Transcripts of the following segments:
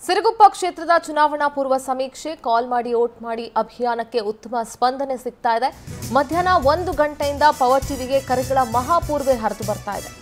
ಸಿರುಗುಪ್ಪ ಕ್ಷೇತ್ರದ ಚುನಾವಣಾ ಪೂರ್ವ ಸಮೀಕ್ಷೆ ಕಾಲ್ ಮಾಡಿ ಓಟ್ ಮಾಡಿ ಅಭಿಯಾನಕ್ಕೆ ಉತ್ತಮ ಸ್ಪಂದನೆ ಸಿಗ್ತಾ ಇದೆ ಮಧ್ಯಾಹ್ನ ಒಂದು ಗಂಟೆಯಿಂದ ಪವರ್ ಟಿವಿಗೆ ಕರೆಗಳ ಮಹಾಪೂರ್ವೆ ಹರಿದು ಬರ್ತಾ ಇದೆ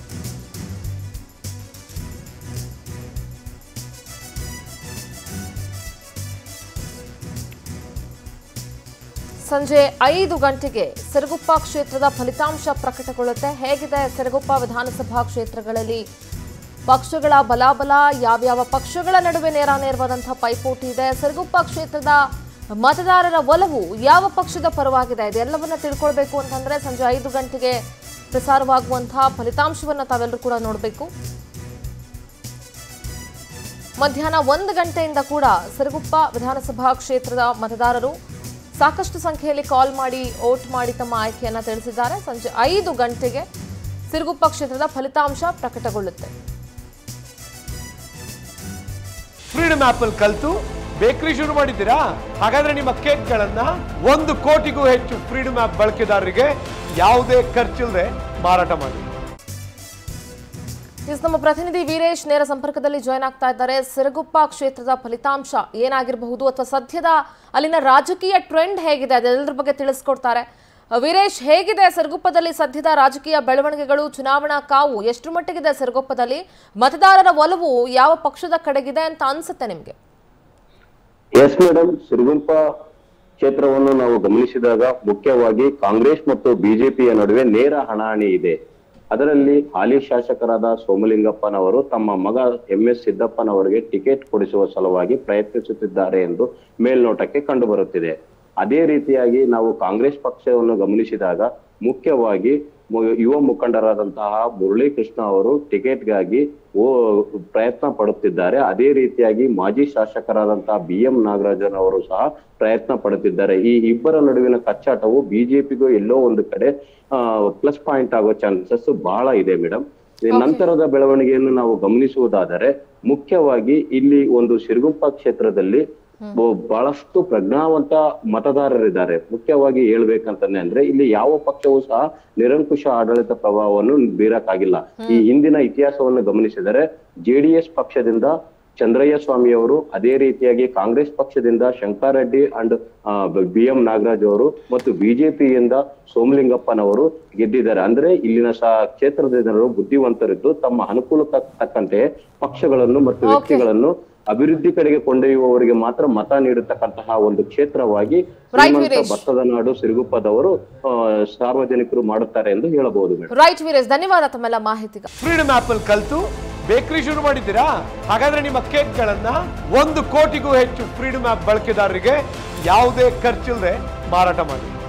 ಸಂಜೆ ಐದು ಗಂಟೆಗೆ ಸಿರುಗುಪ್ಪ ಕ್ಷೇತ್ರದ ಫಲಿತಾಂಶ ಪ್ರಕಟಗೊಳ್ಳುತ್ತೆ ಹೇಗಿದೆ ಸಿರುಗುಪ್ಪ ವಿಧಾನಸಭಾ ಕ್ಷೇತ್ರಗಳಲ್ಲಿ ಪಕ್ಷಗಳ ಬಲಾಬಲ ಯಾವ್ಯಾವ ಪಕ್ಷಗಳ ನಡುವೆ ನೇರಾನೇರವಾದಂತಹ ಪೈಪೋಟಿ ಇದೆ ಸಿರುಗುಪ್ಪ ಕ್ಷೇತ್ರದ ಮತದಾರರ ಒಲವು ಯಾವ ಪಕ್ಷದ ಪರವಾಗಿದೆ ಇದೆಲ್ಲವನ್ನ ತಿಳ್ಕೊಳ್ಬೇಕು ಅಂತಂದ್ರೆ ಸಂಜೆ ಐದು ಗಂಟೆಗೆ ಪ್ರಸಾರವಾಗುವಂತಹ ಫಲಿತಾಂಶವನ್ನ ತಾವೆಲ್ಲರೂ ಕೂಡ ನೋಡಬೇಕು ಮಧ್ಯಾಹ್ನ ಒಂದು ಗಂಟೆಯಿಂದ ಕೂಡ ಸಿರುಗುಪ್ಪ ವಿಧಾನಸಭಾ ಕ್ಷೇತ್ರದ ಮತದಾರರು ಸಾಕಷ್ಟು ಸಂಖ್ಯೆಯಲ್ಲಿ ಕಾಲ್ ಮಾಡಿ ವೋಟ್ ಮಾಡಿ ತಮ್ಮ ಆಯ್ಕೆಯನ್ನ ತಿಳಿಸಿದ್ದಾರೆ ಸಂಜೆ ಐದು ಗಂಟೆಗೆ ಸಿರುಗುಪ್ಪ ಕ್ಷೇತ್ರದ ಫಲಿತಾಂಶ ಪ್ರಕಟಗೊಳ್ಳುತ್ತೆ ಫ್ರೀಡಮ್ ಆಪ್ ಅಲ್ಲಿ ಕಲ್ತು ಬೇಕರಿ ಶುರು ಮಾಡಿದ್ದೀರಾ ಹಾಗಾದ್ರೆ ನಿಮ್ಮ ಕೇಕ್ಗಳನ್ನ ಒಂದು ಕೋಟಿಗೂ ಹೆಚ್ಚು ಫ್ರೀಡಮ್ ಆಪ್ ಬಳಕೆದಾರರಿಗೆ ಯಾವುದೇ ಖರ್ಚಿಲ್ಲದೆ ಮಾರಾಟ ಮಾಡಿ ಇಸ್ ನಮ್ಮ ಪ್ರತಿನಿಧಿ ವೀರೇಶ್ ನೇರ ಸಂಪರ್ಕದಲ್ಲಿ ಜಾಯ್ನ್ ಆಗ್ತಾ ಇದ್ದಾರೆ ಸಿರುಗುಪ್ಪ ಕ್ಷೇತ್ರದ ಫಲಿತಾಂಶ ಏನಾಗಿರಬಹುದು ಅಥವಾ ಸದ್ಯದ ಅಲ್ಲಿನ ರಾಜಕೀಯ ಟ್ರೆಂಡ್ ಹೇಗಿದೆ ಅದೆಲ್ಲದ್ರ ಬಗ್ಗೆ ತಿಳಿಸ್ಕೊಡ್ತಾರೆ ಅಹ್, ವೀರೇಶ್ ಹೇಗಿದೆ ಸಿರುಗುಪ್ಪದಲ್ಲಿ ಸದ್ಯದ ರಾಜಕೀಯ ಬೆಳವಣಿಗೆಗಳು ಚುನಾವಣಾ ಕಾವು ಎಷ್ಟು ಮಟ್ಟಿಗಿದೆ ಸಿರುಗುಪ್ಪದಲ್ಲಿ ಮತದಾರರ ಒಲವು ಯಾವ ಪಕ್ಷದ ಕಡೆಗಿದೆ ಅಂತ ಅನ್ಸುತ್ತೆ ನಿಮ್ಗೆ ಎಸ್ ಮೇಡಮ್ ಸಿರುಗುಂಪ ಕ್ಷೇತ್ರವನ್ನು ನಾವು ಗಮನಿಸಿದಾಗ ಮುಖ್ಯವಾಗಿ ಕಾಂಗ್ರೆಸ್ ಮತ್ತು ಬಿಜೆಪಿಯ ನಡುವೆ ನೇರ ಹಣಾಹಣಿ ಇದೆ ಅದರಲ್ಲಿ ಹಾಲಿ ಶಾಸಕರಾದ ಸೋಮಲಿಂಗಪ್ಪನವರು ತಮ್ಮ ಮಗ ಎಂ ಎಸ್ ಸಿದ್ದಪ್ಪನವರಿಗೆ ಟಿಕೆಟ್ ಕೊಡಿಸುವ ಸಲುವಾಗಿ ಪ್ರಯತ್ನಿಸುತ್ತಿದ್ದಾರೆ ಎಂದು ಮೇಲ್ನೋಟಕ್ಕೆ ಕಂಡು ಬರುತ್ತಿದೆ ಅದೇ ರೀತಿಯಾಗಿ ನಾವು ಕಾಂಗ್ರೆಸ್ ಪಕ್ಷವನ್ನು ಗಮನಿಸಿದಾಗ ಮುಖ್ಯವಾಗಿ ಮು- ಯುವ ಮುಖಂಡರಾದಂತಹ ಮುರಳಿ ಕೃಷ್ಣ ಅವರು ಟಿಕೆಟ್ಗಾಗಿ ಓ ಪ್ರಯತ್ನ ಪಡುತ್ತಿದ್ದಾರೆ ಅದೇ ರೀತಿಯಾಗಿ ಮಾಜಿ ಶಾಸಕರಾದಂತಹ ಬಿ ಎಂ ನಾಗರಾಜನ್ ಅವರು ಸಹ ಪ್ರಯತ್ನ ಪಡುತ್ತಿದ್ದಾರೆ ಈ ಇಬ್ಬರ ನಡುವಿನ ಕಚ್ಚಾಟವು ಬಿಜೆಪಿಗೂ ಎಲ್ಲೋ ಒಂದು ಕಡೆ ಪ್ಲಸ್ ಪಾಯಿಂಟ್ ಆಗೋ ಚಾನ್ಸಸ್ ಬಹಳ ಇದೆ ಮೇಡಮ್ ನಂತರದ ಬೆಳವಣಿಗೆಯನ್ನು ನಾವು ಗಮನಿಸುವುದಾದರೆ ಮುಖ್ಯವಾಗಿ ಇಲ್ಲಿ ಒಂದು ಸಿರುಗುಪ್ಪ ಕ್ಷೇತ್ರದಲ್ಲಿ ಬ- ಬಹಳಷ್ಟು ಪ್ರಜ್ಞಾವಂತ ಮತದಾರರಿದ್ದಾರೆ ಮುಖ್ಯವಾಗಿ ಹೇಳ್ಬೇಕಂತಾನೆ ಅಂದ್ರೆ ಇಲ್ಲಿ ಯಾವ ಪಕ್ಷವೂ ಸಹ ನಿರಂಕುಶ ಆಡಳಿತ ಪ್ರಭಾವವನ್ನು ಬೀರಕ್ಕಾಗಿಲ್ಲ ಈ ಹಿಂದಿನ ಇತಿಹಾಸವನ್ನು ಗಮನಿಸಿದರೆ ಜೆಡಿಎಸ್ ಪಕ್ಷದಿಂದ ಚಂದ್ರಯ್ಯ ಸ್ವಾಮಿ ಅವರು ಅದೇ ರೀತಿಯಾಗಿ ಕಾಂಗ್ರೆಸ್ ಪಕ್ಷದಿಂದ Shankarareddy and B M Nagaraj ಅವರು ಮತ್ತು ಬಿಜೆಪಿಯಿಂದ ಸೋಮಲಿಂಗಪ್ಪನವರು ಗೆದ್ದಿದ್ದಾರೆ ಅಂದ್ರೆ ಇಲ್ಲಿನ ಸ ಕ್ಷೇತ್ರದ ಜನರು ಬುದ್ಧಿವಂತರಿದ್ದು ತಮ್ಮ ಅನುಕೂಲಕ್ಕೆ ತಕ್ಕಂತೆ ಪಕ್ಷಗಳನ್ನು ಮತ್ತು Okay. ವ್ಯಕ್ತಿಗಳನ್ನು ಅಭಿವೃದ್ಧಿ ಕಡೆಗೆ ಕೊಂಡೊಯ್ಯುವವರಿಗೆ ಮಾತ್ರ ಮತ ನೀಡತಕ್ಕಂತಹ ಒಂದು ಕ್ಷೇತ್ರವಾಗಿ Right, ಶ್ರೀಮಂತ ವೀರೇಶ್. ಭತ್ತದ ನಾಡು ಸಿರುಗುಪ್ಪದವರು ಆ, ಸಾರ್ವಜನಿಕರು ಮಾಡುತ್ತಾರೆ ಎಂದು ಹೇಳಬಹುದು ಮೇಡಮ್ ರೈಟ್ ವೀರೇಶ್ ಧನ್ಯವಾದ ತಮ್ಮೆಲ್ಲ ಮಾಹಿತಿಗೆ ಫ್ರೀಡಮ್ ಆಪ್ ಅಲ್ಲಿ ಕಲ್ತು ಬೇಕರಿ ಶುರು ಮಾಡಿದ್ದೀರಾ ಹಾಗಾದ್ರೆ ನಿಮ್ಮ ಕೇಕ್ಗಳನ್ನ ಒಂದು ಕೋಟಿಗೂ ಹೆಚ್ಚು ಫ್ರೀಡಮ್ ಆಪ್ ಬಳಕೆದಾರರಿಗೆ ಯಾವುದೇ ಖರ್ಚಿಲ್ಲದೆ ಮಾರಾಟ ಮಾಡಿ